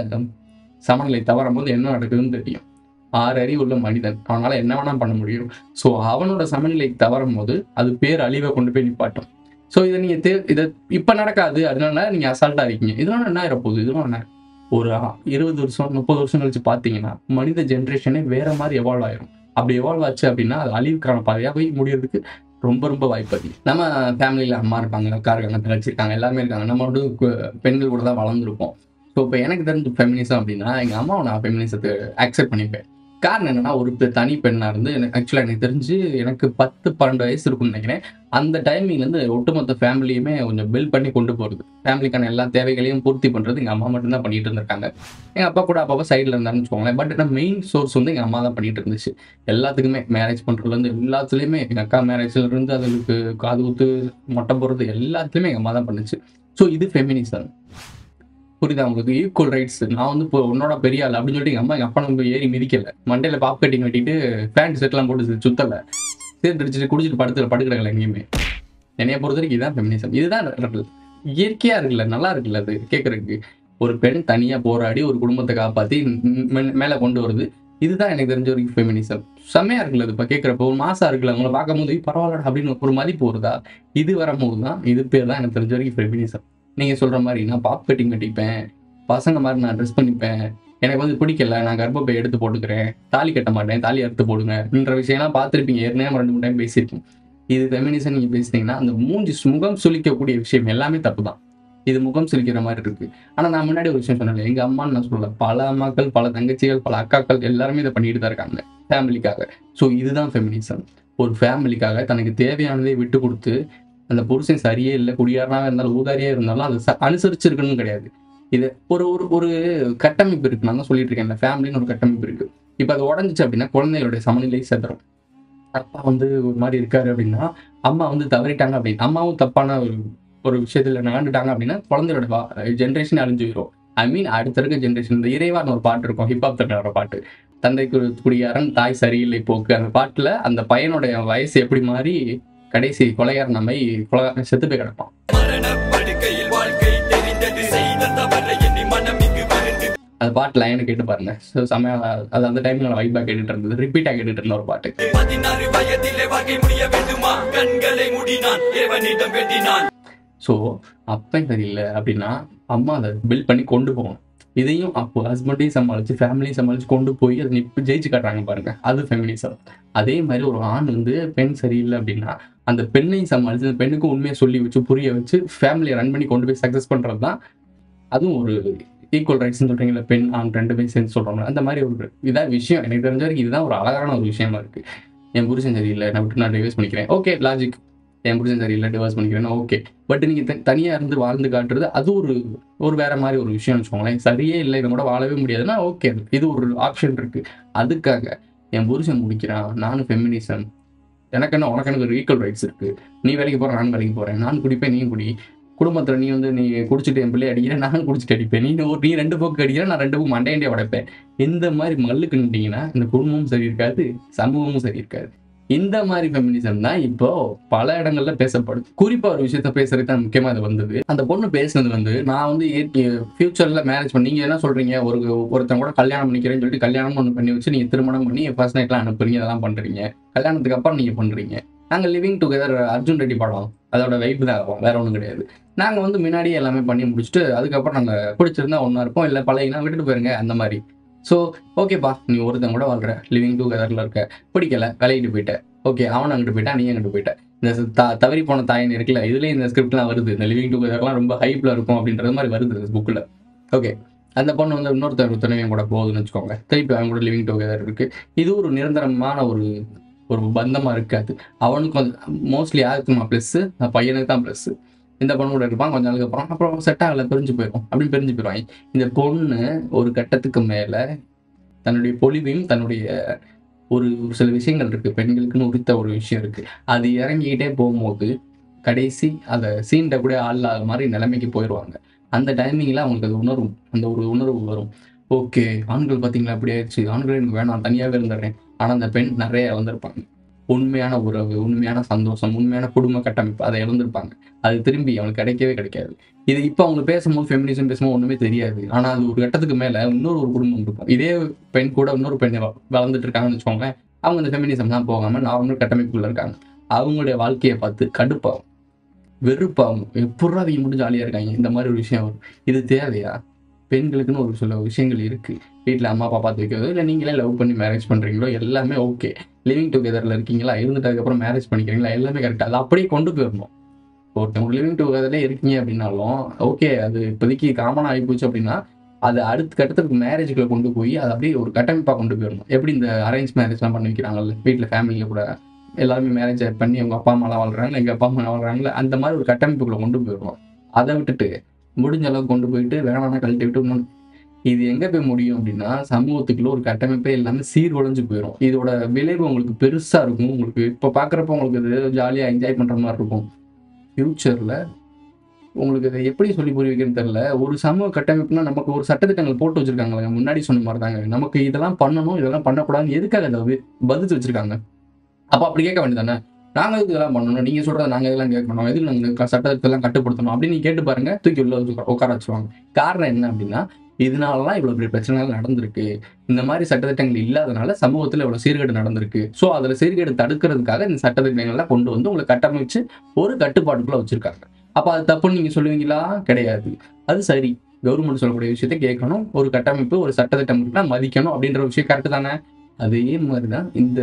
சமநிலை தவறும் போது என்ன நடக்குதுன்னு தெரியும் ஆறு அறிவு உள்ள மனிதன் அவனால என்ன வேணா பண்ண முடியும் ஸோ அவனோட சமநிலை தவறும் போது அது பேர் அழிவை கொண்டு போய் நிப்பாட்டும் ஸோ இதை நீங்க தே இதை இப்ப நடக்காது அதனால நீங்க அசால்ட்டா இருக்கீங்க இதனால என்ன ஆயிரப்போகுது இதனால என்ன ஒரு இருபது வருஷம் முப்பது வருஷம் கழிச்சு பார்த்தீங்கன்னா மனித ஜென்ரேஷனே வேற மாதிரி எவால்வ் ஆயிரும் அப்படி எவால்வ் ஆச்சு அப்படின்னா அது அழிவுக்கான பாதையாக போய் முடியறதுக்கு ரொம்ப ரொம்ப வாய்ப்பு அதிகம் நம்ம ஃபேமிலியில் அம்மா இருப்பாங்க அக்கா இருக்காங்க தங்கச்சி இருக்காங்க எல்லாமே இருக்காங்க நம்ம வந்து கு- பெண்கள் கூட தான் வளர்ந்துருப்போம் ஸோ இப்போ எனக்கு தெரிஞ்ச ஃபெமினிசம் அப்படின்னா எங்கள் அம்மாவை நான் ஃபெமினிசத்தை அக்செப்ட் பண்ணிப்பேன் காரணம் என்னன்னா ஒரு பெ- தனி பெண்ணாக இருந்து ஆக்சுவலாக எனக்கு தெரிஞ்சு எனக்கு பத்து பன்னெண்டு வயசு இருக்கும்னு நினைக்கிறேன் அந்த டைமிங்லேருந்து ஒட்டுமொத்த ஃபேமிலியுமே கொஞ்சம் பில்ட் பண்ணி கொண்டு போகிறது ஃபேமிலிக்கான எல்லா தேவைகளையும் பூர்த்தி பண்ணுறது எங்கள் அம்மா மட்டும்தான் பண்ணிட்டு இருந்திருக்காங்க எங்கள் அப்பா கூட அப்பப்போ சைடில் இருந்தாருன்னு வச்சுக்கோங்களேன் பட் நான் மெயின் சோர்ஸ் வந்து எங்கள் அம்மா தான் பண்ணிட்டு இருந்துச்சு எல்லாத்துக்குமே மேரேஜ் பண்ணுறதுலேருந்து எல்லாத்துலேயுமே எங்கள் அக்கா மேரேஜ்ல இருந்து அதுக்கு காது குத்து மொட்டை போடுறது எல்லாத்துலேயுமே எங்கள் அம்மா தான் பண்ணுச்சு ஸோ இது ஃபெமினிசம் புரியுதா உங்களுக்கு ஈக்குவல் ரைட்ஸ் நான் வந்து இப்போ உன்னோட பெரிய ஆள் அப்படின்னு சொல்லிட்டு எங்கள் அம்மா எங்கள் அப்பா நம்ம ஏறி மிதிக்கல மண்டையில் பாப் கட்டிங் வெட்டிட்டு பேண்ட் செட்லாம் போட்டு சு- சுத்தல சேர்ந்து அடிச்சுட்டு குடிச்சிட்டு படுத்து படுக்கிறாங்களே எங்கேயுமே என்னைய பொறுத்த வரைக்கும் இதுதான் ஃபெமினிசம் இதுதான் நல்லது. இயற்கையா இருக்குல்ல நல்லா இருக்குல்ல அது கேட்கறதுக்கு ஒரு பெண் தனியா போராடி ஒரு குடும்பத்தை காப்பாத்தி ம், மே- மேல கொண்டு வருது இதுதான் எனக்கு தெரிஞ்ச வரைக்கும் ஃபெமினிசம் செம்மையா இருக்குல்ல இது இப்போ கேட்குறப்போ ஒரு மாசம் இருக்குல்ல உங்களை பார்க்கும்போது "ஏய், பரவாயில்லடா அப்படின்னு ஒரு மதிப்பு வருதா இது வரும்போது தான் இது பேர் தான் எனக்கு தெரிஞ்ச வரைக்கும் ஃபெமினிசம் நீங்க சொல்ற மாதிரி நான் பாப் கட்டிங் கட்டிப்பேன் பசங்க மாதிரி நான் ட்ரெஸ் பண்ணிப்பேன் எனக்கு வந்து பிடிக்கல நான் கர்ப்பப்பை எடுத்து போட்டுக்கிறேன் தாலி கட்ட மாட்டேன் தாலி அறுத்து போடுங்க அப்படின்ற விஷயம்லாம் பார்த்துருப்பீங்க ஏற்கனவே நம்ம ரெண்டு மூணு டைம் பேசியிருக்கோம் இது ஃபெமினிசம் நீங்க பேசுனீங்கன்னா அந்த மூஞ்சி முகம் சுளிக்கக்கூடிய விஷயம் எல்லாமே தப்பு தான் இது முகம் சுளிக்கிற மாதிரி இருக்கு ஆனா நான் முன்னாடி ஒரு விஷயம் சொன்னேன் எங்க அம்மான்னு நான் சொல்லல பல அம்மாக்கள் பல தங்கச்சிகள் பல அக்காக்கள் எல்லாருமே இதை பண்ணிட்டு தான் இருக்காங்க ஃபேமிலிக்காக ஸோ இதுதான் ஃபெமினிசம் ஒரு ஃபேமிலிக்காக தனக்கு தேவையானதை விட்டு கொடுத்து அந்த புருஷன் சரியே இல்லை குடியாரனாக இருந்தாலும் ஊதாரியா இருந்தாலும் அதை ச- அனுசரிச்சிருக்கணும் கிடையாது இது ஒரு ஒரு ஒரு கட்டமைப்பு இருக்கு நான் தான் சொல்லிட்டு இருக்கேன் இந்த ஃபேமிலின்னு ஒரு கட்டமைப்பு இருக்கு இப்போ அது உடஞ்சிச்சு அப்படின்னா குழந்தைகளுடைய சமநிலை செதறும் அப்பா வந்து ஒரு மாதிரி இருக்காரு அப்படின்னா அம்மா வந்து தவறிட்டாங்க அப்படின்னு அம்மாவும் தப்பான ஒரு ஒரு விஷயத்துல நடந்துட்டாங்க அப்படின்னா குழந்தையோட ஜென்ரேஷன் அழிஞ்சு போயிடும் ஐ மீன் அடுத்த இருக்க ஜென்ரேஷன் இந்த இறைவான ஒரு பாட்டு இருக்கும் ஹிப்ஹாப் தட்டோட பாட்டு தந்தைக்கு குடியாரன் தாய் சரியில்லை போக்கு அந்த பாட்டுல அந்த பையனுடைய வயசு எப்படி மாறி கடைசி கொலைகாரன் நம்ம கொலை செத்து போய் கிடப்பான் அந்த பாட்டு லைனை கேட்டு பாருங்க ஸோ செமையா அது அந்த டைம்ல நான் வைப்பா கேட்டுட்டு இருந்தது ரிப்பீட்டா கேட்டுட்டு இருந்த ஒரு பாட்டு ஸோ அப்பன் சரியில்லை அப்படின்னா அம்மா அதை பில்ட் பண்ணி கொண்டு போகணும் இதையும் அப்போ ஹஸ்பண்டையும் சமாளிச்சு ஃபேமிலியும் சமாளிச்சு கொண்டு போய் அதை நிப்பு ஜெயிச்சு காட்டுறாங்க பாருங்க அது ஃபெமினிசம் அதே மாதிரி ஒரு ஆண் வந்து பெண் சரியில்லை அப்படின்னா அந்த பெண்ணையும் சமாளிச்சு அந்த பெண்ணுக்கும் உண்மையை சொல்லி வச்சு புரிய வச்சு ஃபேமிலியை ரன் பண்ணி கொண்டு போய் சக்ஸஸ் பண்றது தான் அதுவும் ஒரு ஈக்குவல் ரைட்ஸ்னு சொல்றீங்களா பெண் ஆண் ரெண்டுமே சேர்ந்து சொல்றோம்ல அந்த மாதிரி ஒரு இதான் விஷயம் எனக்கு தெரிஞ்ச வரைக்கும் இதுதான் ஒரு அழகான ஒரு விஷயமா இருக்கு என் புருஷன் சரியில்லை நான் விட்டு நான் டிவைஸ் பண்ணிக்கிறேன் ஓகே லாஜிக் என் புருஷன் சரியில்லை டிவைஸ் பண்ணிக்கிறேன் ஓகே பட் நீங்க த- தனியா இருந்து வாழ்ந்து காட்டுறது அது ஒரு ஒரு வேற மாதிரி ஒரு விஷயம்னு வச்சுக்கோங்களேன் சரியே இல்லை இவன் கூட வாழவே முடியாதுன்னா ஓகே இது ஒரு ஆப்ஷன் இருக்கு அதுக்காக என் புருஷன் முடிக்கிறான் நானும் ஃபெமினிசம் எனக்கு என்ன உனக்கு எனக்கு ஒரு ஈக்குவல் ரைட்ஸ் இருக்கு நீ வேலைக்கு போற நான் வேலைக்கு போறேன் நான் குடிப்பேன் நீ குடி குடும்பத்துல நீ வந்து நீ குடிச்சிட்டு என் பிள்ளை அடிக்கிற நான் குடிச்சிட்டு அடிப்பேன் நீ ஒரு நீ ரெண்டு பக்கம் அடிக்கிற நான் ரெண்டு பக்கம் மண்டையண்டே உடைப்பேன் இந்த மாதிரி மல்லுக்கு நின்றீங்கன்னா இந்த குடும்பமும் சரி இருக்காது சமூகமும் சரி இருக்காது இந்த மாதிரி ஃபெமினிசம் தான் இப்போ பல இடங்கள்ல பேசப்படுது குறிப்பா ஒரு விஷயத்த பேசுறது தான் முக்கியமா இது வந்தது அந்த பொண்ணு பேசுனது வந்து நான் வந்து ஃபியூச்சர்ல மேரேஜ் பண்ணி நீங்க என்ன சொல்றீங்க ஒரு ஒருத்தன் கூட கல்யாணம் பண்ணிக்கிறேன்னு சொல்லிட்டு கல்யாணம் ஒன்று பண்ணி வச்சு நீங்க திருமணம் பண்ணி ஃபர்ஸ்ட் நைட்லாம் அனுப்புறீங்க அதெல்லாம் பண்றீங்க கல்யாணத்துக்கு அப்புறம் நீங்க பண்றீங்க நாங்க லிவிங் டுகெதர் அர்ஜுன் ரெட்டி படம் அதோட வைப்பு தான் இருக்கும் வேற ஒன்றும் கிடையாது நாங்க வந்து முன்னாடியே எல்லாமே பண்ணி முடிச்சுட்டு அதுக்கப்புறம் நாங்க பிடிச்சிருந்தா ஒன்றா இருப்போம் இல்லை பழகினா விட்டுட்டு போயிருங்க அந்த மாதிரி ஸோ ஓகேப்பா நீ ஒருத்தன் கூட வாழ்ற லிவிங் டுகெதர்ல இருக்க பிடிக்கல விலகிட்டு போயிட்ட ஓகே அவன் அங்கிட்டு போயிட்டா நீ அங்கிட்டு போயிட்ட இந்த ச- த தவறி போன தாயின் இருக்குல்ல இதுலயும் இந்த ஸ்கிரிப்ட்லாம் வருது இந்த லிவிங் டுகெதர்லாம் ரொம்ப ஹைப்ல இருக்கும் அப்படின்றது மாதிரி வருது இந்த புக்கில் ஓகே அந்த பொண்ணு வந்து இன்னொருத்தர் துணைவியும் கூட போகுதுன்னு வச்சுக்கோங்க திருப்பி அவங்க கூட லிவிங் டுகெதர் இருக்கு இது ஒரு நிரந்தரமான ஒரு ஒரு பந்தமா இருக்காது அவனுக்கும் மோஸ்ட்லி யாருக்குமா ப்ளஸ் பையனுக்கு தான் ப்ளஸ் இந்த பொண்ணு கூட இருப்பான் கொஞ்ச நாளுக்கு அப்புறம் அப்புறம் செட் ஆகல பிரிஞ்சு போயிடும் அப்படின்னு பிரிஞ்சு போயிடுவாங்க இந்த பொண்ணு ஒரு கட்டத்துக்கு மேல தன்னுடைய பொலிவையும் தன்னுடைய ஒரு ஒரு சில விஷயங்கள் இருக்கு பெண்களுக்குன்னு உரித்த ஒரு விஷயம் இருக்கு அது இறங்கிக்கிட்டே போகும்போது கடைசி அதை சீண்ட கூட ஆள் இல்லாத மாதிரி நிலைமைக்கு போயிடுவாங்க அந்த டைமிங்கில் அவங்களுக்கு அது உணர்வும் அந்த ஒரு உணர்வு வரும் ஓகே ஆண்கள் பார்த்தீங்களா அப்படி ஆயிடுச்சு ஆண்கள் எனக்கு வேணாம் தனியாகவே இருந்துடுறேன் ஆனால் அந்த பெண் நிறைய இழந்திருப்பாங்க உண்மையான உறவு உண்மையான சந்தோஷம் உண்மையான குடும்ப கட்டமைப்பு அதை இழந்திருப்பாங்க அது திரும்பி அவங்களுக்கு கிடைக்கவே கிடைக்காது இது இப்போ அவங்க பேசும்போது ஃபெமினிசம் பேசும்போது ஒன்றுமே தெரியாது ஆனால் அது ஒரு கட்டத்துக்கு மேலே இன்னொரு ஒரு குடும்பம் இருக்கும் இதே பெண் கூட இன்னொரு பெண் வ- வளர்ந்துட்டு இருக்காங்கன்னு வச்சுக்கோங்களேன் அவங்க இந்த ஃபெமினிசம் தான் போகாமல் நார்மல் கட்டமைப்புக்குள்ள இருக்காங்க அவங்களுடைய வாழ்க்கையை பார்த்து கடுப்பாகும் வெறுப்பாகும் எப்படா அவங்க மட்டும் ஜாலியாக இருக்காங்க இந்த மாதிரி ஒரு விஷயம் வரும் இது தேவையா பெண்களுக்குன்னு ஒரு சில விஷயங்கள் இருக்கு வீட்டில் அம்மா அப்பா பார்த்து வைக்கிறது இல்லை நீங்களே லவ் பண்ணி மேரேஜ் பண்ணுறீங்களோ எல்லாமே ஓகே லிவிங் டுகெதரில் இருக்கீங்களா இருந்துட்டு அதுக்கப்புறம் மேரேஜ் பண்ணிக்கிறீங்களா எல்லாமே கரெக்டாக அதை அப்படியே கொண்டு போயிடணும் ஒருத்தவங்க லிவிங் டுகெதர்லேயே இருக்கீங்க அப்படின்னாலும் ஓகே அது இப்போதைக்கு காமனாக ஆகி போச்சு அப்படின்னா அது அடுத்த கட்டத்துக்கு மேரேஜுக்குள்ள கொண்டு போய் அதை அப்படியே ஒரு கட்டமைப்பாக கொண்டு போயிடணும் எப்படி இந்த அரேஞ்ச் மேரேஜ்லாம் பண்ணி வைக்கிறாங்கல்ல வீட்டில் ஃபேமிலியில் கூட எல்லாருமே மேரேஜ் பண்ணி அவங்க அப்பா அம்மாலாம் வாழ்றாங்க எங்கள் அப்பா அம்மா வாழ்றாங்களே அந்த மாதிரி ஒரு கட்டமைப்புக்குள்ள கொண்டு போயிடணும் அதை விட்டுட்டு முடிஞ்ச அளவுக்கு கொண்டு போயிட்டு வேணாம்னா கழட்டி விட்டு இன்னொன்னு இது எங்க போய் முடியும் அப்படின்னா சமூகத்துக்குள்ள ஒரு கட்டமைப்பே எல்லாமே சீர்குலைஞ்சு போயிடும் இதோட விளைவு உங்களுக்கு பெருசா இருக்கும் உங்களுக்கு இப்போ பார்க்குறப்ப உங்களுக்கு இது ஜாலியாக என்ஜாய் பண்ற மாதிரி இருக்கும் ஃபியூச்சர்ல உங்களுக்கு இதை எப்படி சொல்லி புரிய வைக்கிறதுன்னு தெரியல ஒரு சமூக கட்டமைப்புனா நமக்கு ஒரு சட்டத்திட்டங்கள் போட்டு வச்சிருக்காங்க முன்னாடி சொன்ன மாதிரி தாங்க நமக்கு இதெல்லாம் பண்ணணும் இதெல்லாம் பண்ணக்கூடாதுன்னு எதுக்காக அதை வி- வகுத்து வச்சிருக்காங்க அப்போ அப்படி கேட்க வேண்டியதானே நாங்க எதுக்கு இதெல்லாம் பண்ணணும் நீங்க சொல்றதை நாங்க இதெல்லாம் கேட்க மாட்டோம் எதுக்கு நாங்க க- சட்டத்தெல்லாம் கட்டுப்படுத்தணும் அப்படின்னு நீங்க கேட்டு பாருங்க தூக்கி உள்ள வச்சு உட்கார- உட்கார வச்சுருவாங்க காரணம் என்ன அப்படின்னா இதனாலலாம் இவ்வளவு பெரிய பிரச்சனைகள் நடந்திருக்கு இந்த மாதிரி சட்டத்திட்டங்கள் இல்லாதனால சமூகத்துல இவ்வளவு சீர்கேடு நடந்திருக்கு ஸோ அதுல சீர்கேடு தடுக்கிறதுக்காக இந்த சட்டத்திட்டங்கள்லாம் கொண்டு வந்து உங்களை கட்டமைச்சு ஒரு கட்டுப்பாட்டுக்குள்ள வச்சிருக்காங்க அப்ப அது தப்புன்னு நீங்க சொல்லுவீங்களா கிடையாது அது சரி கவர்மெண்ட் சொல்லக்கூடிய விஷயத்த கேட்கணும் ஒரு கட்டமைப்பு ஒரு சட்டத்திட்டம் இருக்குன்னா மதிக்கணும் அப்படின்ற ஒரு விஷயம் கரெக்டு தானே அதே மாதிரிதான் இந்த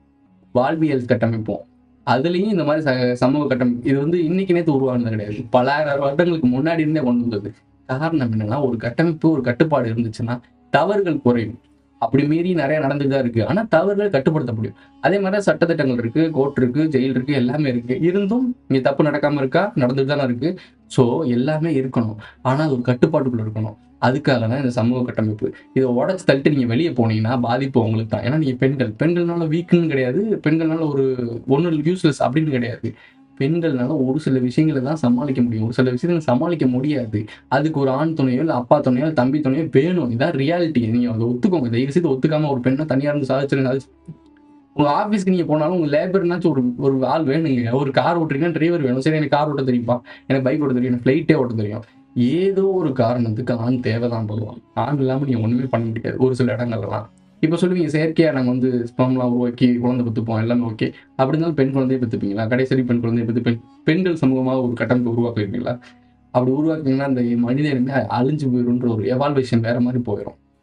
வாழ்வியல் கட்டமைப்பும் அதுலயும் இந்த மாதிரி ச- சமூக கட்டமைப்பு இது வந்து இன்னைக்கு நேத்து உருவானது கிடையாது பல வருடங்களுக்கு முன்னாடி இருந்தே கொண்டு வந்தது காரணம் என்னன்னா ஒரு கட்டமைப்பு ஒரு கட்டுப்பாடு இருந்துச்சுன்னா தவறுகள் குறையும் அப்படி மீறி நிறைய நடந்துட்டு தான் இருக்கு ஆனா தவறுகள் கட்டுப்படுத்த முடியும் அதே மாதிரி சட்டத்திட்டங்கள் இருக்கு கோர்ட் இருக்கு ஜெயில் இருக்கு எல்லாமே இருக்கு இருந்தும் இங்க தப்பு நடக்காம இருக்கா நடந்துட்டு தானே இருக்கு ஸோ எல்லாமே இருக்கணும் ஆனா அது ஒரு கட்டுப்பாட்டுக்குள்ள இருக்கணும் அதுக்காக தான் இந்த சமூக கட்டமைப்பு இதை உடச்சு தள்ளிட்டு நீங்க வெளியே போனீங்கன்னா பாதிப்பு உங்களுக்கு தான் ஏன்னா நீங்க பெண்கள் பெண்கள்னால வீக்குன்னு கிடையாது பெண்கள்னால ஒரு ஒன்று யூஸ்லெஸ் அப்படின்னு கிடையாது பெண்கள்னால ஒரு சில விஷயங்களை தான் சமாளிக்க முடியும் ஒரு சில விஷயங்களை சமாளிக்க முடியாது அதுக்கு ஒரு ஆண் துணையோ இல்லை அப்பா துணையோ இல்ல தம்பி துணையோ வேணும் இதான் ரியாலிட்டி நீங்க அதை ஒத்துக்கோங்க தயவு செய்து ஒத்துக்காம ஒரு பெண்ணை தனியா இருந்து சாதிச்சிருங்க சாதிச்சு உங்க ஆஃபீஸ்க்கு நீங்க போனாலும் உங்க லேபர்னாச்சும் ஒரு ஒரு ஆள் வேணுங்க ஒரு கார் ஓட்டுறீங்கன்னா டிரைவர் வேணும் சரி எனக்கு கார் ஓட்ட தெரியுமா எனக்கு பைக் ஓட்ட தெரியும் எனக்கு ஃப்ளைட்டே ஓட்ட தெரியும் ஏதோ ஒரு காரணத்துக்கு ஆண் தேவைதான் போடுவான் ஆண் இல்லாம நீங்க ஒண்ணுமே பண்ண முடியாது ஒரு சில இடங்கள்லாம் இப்போ சொல்லுவீங்க செயற்கையா நாங்க வந்து ஸ்பம்லாம் உருவாக்கி குழந்தை பெற்றுப்போம் எல்லாமே ஓகே அப்படி இருந்தாலும் பெண் குழந்தையை பெற்றுப்பீங்களா கடைசி பெண் குழந்தையை பெற்று பெண் பெண்கள் சமூகமாக ஒரு கட்டமைப்பு உருவாக்குவீங்களா அப்படி உருவாக்குனீங்கன்னா அந்த மனிதனுமே அழிஞ்சு போயிடும்ன்ற ஒரு எவால்வேஷன் வேற மாதிரி போயிடும்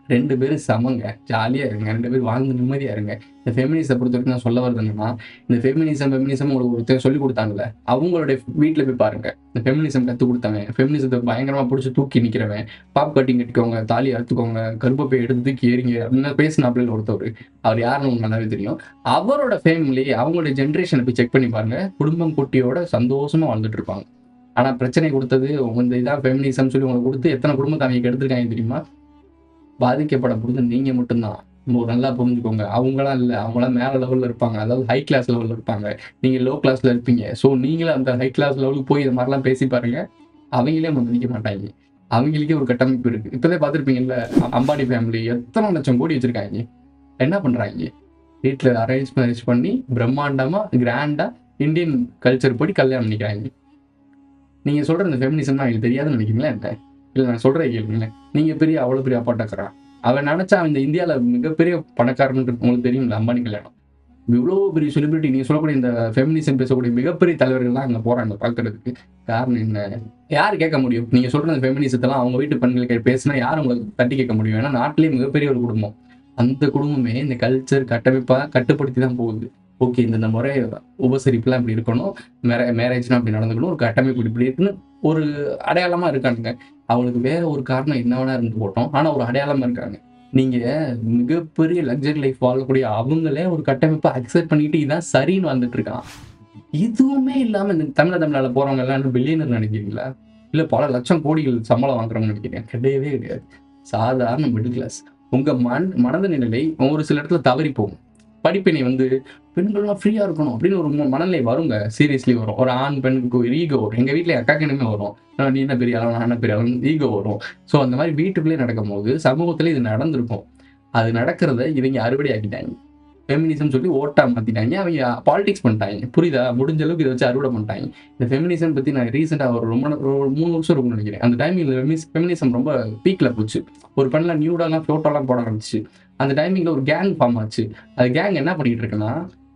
ரெண்டு பேரும் சமங்க ஜாலியாக இருங்க ரெண்டு பேரும் வாழ்ந்து நிம்மதியாக இருங்க இந்த ஃபெமினிஸை பொறுத்த வரைக்கும் நான் சொல்ல வருது என்னன்னா இந்த ஃபெமினிசம் ஃபெமினிசம் உங்களுக்கு ஒருத்தர் சொல்லி கொடுத்தாங்கல்ல அவங்களுடைய வீட்டில் போய் பாருங்க இந்த ஃபெமினிசம் கற்றுக் கொடுத்தவன் ஃபெமினிசத்தை பயங்கரமாக பிடிச்சி தூக்கி நிற்கிறவன் பாப் கட்டிங் கட்டிக்கோங்க தாலி அறுத்துக்கோங்க கருப்பப்பை எடுத்து தூக்கி ஏறிங்க அப்படின்னு பேசினாப்பில் ஒருத்தவர் அவர் யாருன்னு உங்களுக்கு நல்லாவே தெரியும் அவரோட ஃபேமிலி அவங்களுடைய ஜென்ரேஷனை போய் செக் பண்ணி பாருங்க குடும்பம் குட்டியோட சந்தோஷமா வாழ்ந்துட்டு இருப்பாங்க ஆனா பிரச்சனை கொடுத்தது உங்க இந்த இதான் ஃபெமினிசம் சொல்லி உங்களுக்கு கொடுத்து எத்தனை குடும்பத்தை அவங்க எடுத்திருக்காங்க தெரியுமா பாதிக்கப்பட போகிறது நீங்க மட்டும்தான் நம்ம நல்லா புரிஞ்சுக்கோங்க அவங்களாம் இல்லை அவங்களாம் மேல லெவல்ல இருப்பாங்க அதாவது ஹை கிளாஸ் லெவல்ல இருப்பாங்க நீங்க லோ கிளாஸ்ல இருப்பீங்க ஸோ நீங்களும் அந்த ஹை கிளாஸ் லெவலுக்கு போய் இது மாதிரிலாம் பேசி பாருங்க அவங்களே நம்ம மதிக்க மாட்டாங்க அவங்களுக்கே ஒரு கட்டமைப்பு இருக்கு இப்போதே பார்த்துருப்பீங்கல்ல அம்பானி ஃபேமிலி எத்தனை லட்சம் கோடி வச்சிருக்காங்க என்ன பண்றாங்க வீட்டில் அரேஞ்ச் மேரேஜ் பண்ணி பிரம்மாண்டமா கிராண்டா இந்தியன் கல்ச்சர் படி கல்யாணம் பண்ணிக்கிறாங்க நீங்க சொல்ற இந்த ஃபெமினிசம் எனக்கு தெரியாதுன்னு நினைக்கிறீங்களா என்ன இல்லை நான் சொல்றேன் கேளுங்களேன் நீங்க பெரிய அவ்வளவு பெரிய அப்பாட்டக்கிறா அவன் நினைச்சா அவன் இந்த இந்தியால மிகப்பெரிய பணக்காரன் உங்களுக்கு தெரியும்ல அம்பானி கல்யாணம் இவ்வளோ பெரிய செலிபிரிட்டி நீங்க சொல்லக்கூடிய இந்த ஃபெமினிசம் பேசக்கூடிய மிகப்பெரிய தலைவர்கள்லாம் அங்கே போறாங்க பார்க்கறதுக்கு காரணம் என்ன யார் கேட்க முடியும் நீங்க சொல்ற இந்த ஃபெமினிசத்தெல்லாம் அவங்க வீட்டு பெண்கள் பேசினா யார் உங்களுக்கு தட்டி கேட்க முடியும் ஏன்னா நாட்டிலேயே மிகப்பெரிய ஒரு குடும்பம் அந்த குடும்பமே இந்த கல்ச்சர் கட்டமைப்பா கட்டுப்படுத்தி தான் போகுது ஓகே இந்த முறை உபசரிப்புலாம் இப்படி இருக்கணும் மேரே மேரேஜ்னா அப்படி நடந்துக்கணும் ஒரு கட்டமைப்பு இப்படி இருக்குன்னு ஒரு அடையாளமா இருக்கானுங்க அவங்களுக்கு வேற ஒரு காரணம் என்ன வேணா இருந்து போட்டோம் ஆனா ஒரு அடையாளமா இருக்காங்க நீங்க மிகப்பெரிய லக்ஸரி லைஃப் வாழக்கூடிய அவங்களே ஒரு கட்டமைப்பை அக்செப்ட் பண்ணிட்டு இதான் சரின்னு வந்துட்டு இருக்கான் எதுவுமே இல்லாம இந்த தமிழ தமிழால போறவங்க எல்லாம் பில்லியனர் நினைக்கிறீங்களா இல்ல பல லட்சம் கோடிகள் சம்பளம் வாங்குறவங்க நினைக்கிறேன் கிடையவே கிடையாது சாதாரண மிடில் கிளாஸ் உங்க மன் மனத நிலை ஒரு சில இடத்துல தவறி போகும் படிப்பினை வந்து பெண்கள்லாம் ஃப்ரீயா இருக்கணும் அப்படின்னு ஒரு ம- மனநிலை வருங்க சீரியஸ்லி வரும் ஒரு ஆண் பெண்ணுக்கு ஒரு ஈகோ வரும் எங்க வீட்ல என் அக்காக்கு இனிமே வரும் நான் நீ என்ன பெரிய ஆளா நான் என்ன பெரிய ஆளு ஈகோ வரும் ஸோ அந்த மாதிரி வீட்டுக்குள்ளே நடக்கும்போது சமூகத்துல இது நடந்திருக்கும் அது நடக்கிறத இவங்க அறுவடை ஆக்கிட்டாங்க ஃபெமினிசம் சொல்லி ஓட்டா மாத்திட்டாங்க அவங்க பாலிடிக்ஸ் பண்ணிட்டாங்க புரியுதா முடிஞ்ச அளவுக்கு இதை வச்சு அறுவடை பண்ணிட்டாங்க இந்த ஃபெமினிசம் பத்தி நான் ரீசெண்டாக ஒரு ரொம்ப நா- ஒரு மூணு வருஷம் இருக்கும்னு நினைக்கிறேன் அந்த டைமில் ஃபெமினிசம் ரொம்ப பீக்ல போச்சு ஒரு பெண்ணில் நியூடாலாம் ஃபோட்டோலாம் போட ஆரம்பிச்சு அந்த டைமிங்ல ஒரு கேங் ஃபார்ம் ஆச்சு அந்த கேங் என்ன பண்ணிட்டு இருக்குன்னா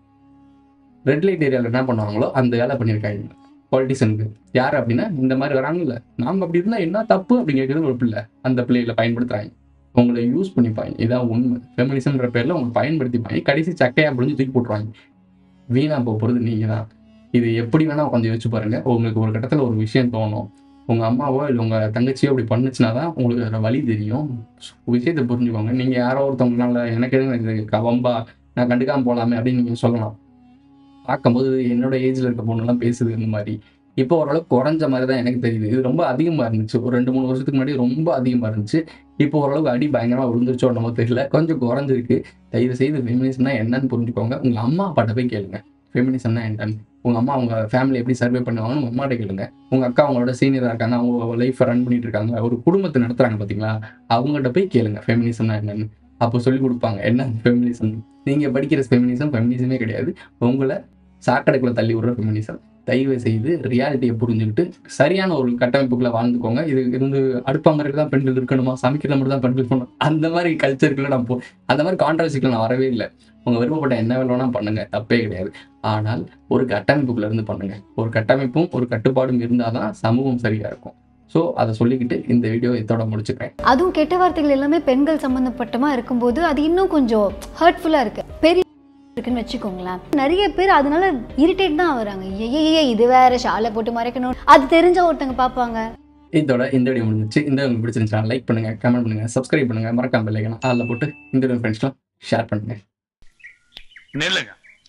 ரெட் லைட் ஏரியாவில் என்ன பண்ணுவாங்களோ அந்த வேலை பண்ணியிருக்காங்க பாலிட்டிஷனுக்கு யார் அப்படின்னா இந்த மாதிரி வராங்கல்ல நாங்கள் அப்படி இருந்தால் என்ன தப்பு அப்படின்னு கேட்குறது ஒரு பிள்ளை அந்த பிள்ளைகளை பயன்படுத்துறாங்க உங்களை யூஸ் பண்ணிப்பாங்க இதான் உண்மை ஃபெமினிசம்ன்ற பேரில் உங்களை பயன்படுத்திப்பாங்க கடைசி சக்கையா புரிஞ்சு தூக்கி போட்டுருவாங்க வீணா போக போகிறது நீங்கள் தான் இது எப்படி வேணா உட்காந்து யோசிச்சு பாருங்க உங்களுக்கு ஒரு கட்டத்தில் ஒரு விஷயம் தோணும் உங்கள் அம்மாவோ இல்லை உங்கள் தங்கச்சியோ அப்படி பண்ணுச்சுன்னா தான் உங்களுக்கு அதில் வழி தெரியும் விஷயத்தை புரிஞ்சுக்கோங்க நீங்கள் யாரோ ஒருத்தவங்களால எனக்கு எதுவும் இது கவம்பா நான் கண்டுக்காம போகலாமே அப்படின்னு நீங்கள் சொல்லலாம் பார்க்கும்போது என்னோட ஏஜ்ல இருக்க பொண்ணுலாம் பேசுது இந்த மாதிரி இப்போ ஓரளவுக்கு குறைஞ்ச மாதிரி தான் எனக்கு தெரியுது இது ரொம்ப அதிகமாக இருந்துச்சு ஒரு ரெண்டு மூணு வருஷத்துக்கு முன்னாடி ரொம்ப அதிகமாக இருந்துச்சு இப்போ ஓரளவுக்கு அடி பயங்கரமாக விழுந்துருச்சோ என்னமோ தெரியல கொஞ்சம் குறைஞ்சிருக்கு தயவு செய்து ஃபெமினிசம்னா என்னன்னு புரிஞ்சுக்கோங்க உங்கள் அம்மா அப்பாட்ட போய் கேளுங்க ஃபெமினிசம்னா என்னன்னு உங்கள் அம்மா அவங்க ஃபேமிலி எப்படி சர்வே பண்ணுவாங்கன்னு உங்கள் அம்மாட்ட கேளுங்க உங்கள் அக்கா அவங்களோட சீனியராக இருக்காங்க அவங்க லைஃப்பை ரன் பண்ணிட்டு இருக்காங்க ஒரு குடும்பத்தை நடத்துறாங்க பார்த்தீங்களா அவங்ககிட்ட போய் கேளுங்க ஃபெமினிசம்னா என்னன்னு அப்போ சொல்லி கொடுப்பாங்க என்ன ஃபெமினிசம் நீங்கள் படிக்கிற ஃபெமினிசம் ஃபெமினிசமே கிடையாது உங்களை சாக்கடைக்குள்ள தள்ளி விடுற ஃபெமினிசம் தயவு செய்து ரியாலிட்டியை புரிஞ்சுக்கிட்டு சரியான ஒரு கட்டமைப்புக்குள்ள வாழ்ந்துக்கோங்க இது இருந்து அடுப்பாங்கிறது தான் பெண்கள் இருக்கணுமா சமைக்கிறது மட்டும் தான் பெண்கள் இருக்கணும் அந்த மாதிரி கல்ச்சருக்குள்ள நான் போ அந்த மாதிரி கான்ட்ரவர்சிக்குள்ள நான் வரவே இல்லை உங்க விருப்பப்பட்ட என்ன வேணும்னா பண்ணுங்க தப்பே கிடையாது ஆனால் ஒரு கட்டமைப்புக்குள்ள இருந்து பண்ணுங்க ஒரு கட்டமைப்பும் ஒரு கட்டுப்பாடும் இருந்தாதான் சமூகம் சரியா இருக்கும் ஸோ அதை சொல்லிக்கிட்டு இந்த வீடியோ இதோட முடிச்சுக்கிறேன் அதுவும் கெட்ட வார்த்தைகள் எல்லாமே பெண்கள் சம்மந்தப்பட்டமா இருக்கும்போது அது இன்னும் கொஞ்சம் ஹர்ட்ஃபுல்லாக இருக்கு பெரிய இருக்குன்னு வச்சுக்கோங்களேன் நிறைய பேர் அதனால இரிட்டேட் தான் ஆகுறாங்க ஏ இது வேற ஷாலை போட்டு மறைக்கணும் அது தெரிஞ்ச ஒருத்தங்க பார்ப்பாங்க இதோட இந்த வீடியோ முடிஞ்சிச்சு இந்த வீடியோ உங்களுக்கு பிடிச்சிருந்துச்சா லைக் பண்ணுங்க கமெண்ட் பண்ணுங்க சப்ஸ்கிரைப் பண்ணுங்க மறக்காம பெல்லைக்கணும் அதில் போட்டு இந்த வீடியோ ஃப்ரெண்ட்ஸ்லாம் ஷேர் பண்ணுங்க நில்லுங்க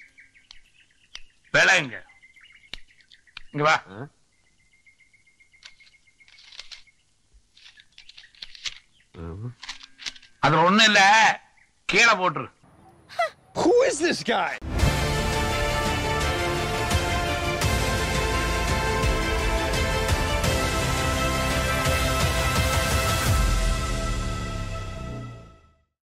விளையுங்க இங்க வா அதுல ஒண்ணு இல்ல கீழே போட்டுரு Who is this guy?